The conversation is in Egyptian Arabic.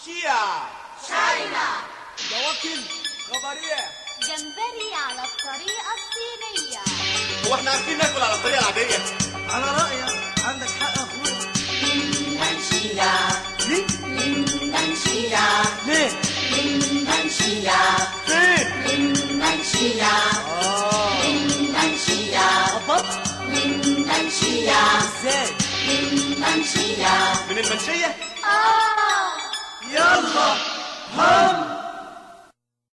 شيا شاينا دواكن خبر ايه جمبري على الطريقة الصينية هو احنا عارفين ناكل على الطريقه العاديه على رأيك عندك حق يا اخويا منشية ليه؟ منشية ليه؟ منشية فين منشية اه منشية قبضت؟ منشية ازاي؟ منشية من المنشيه آه يلا هم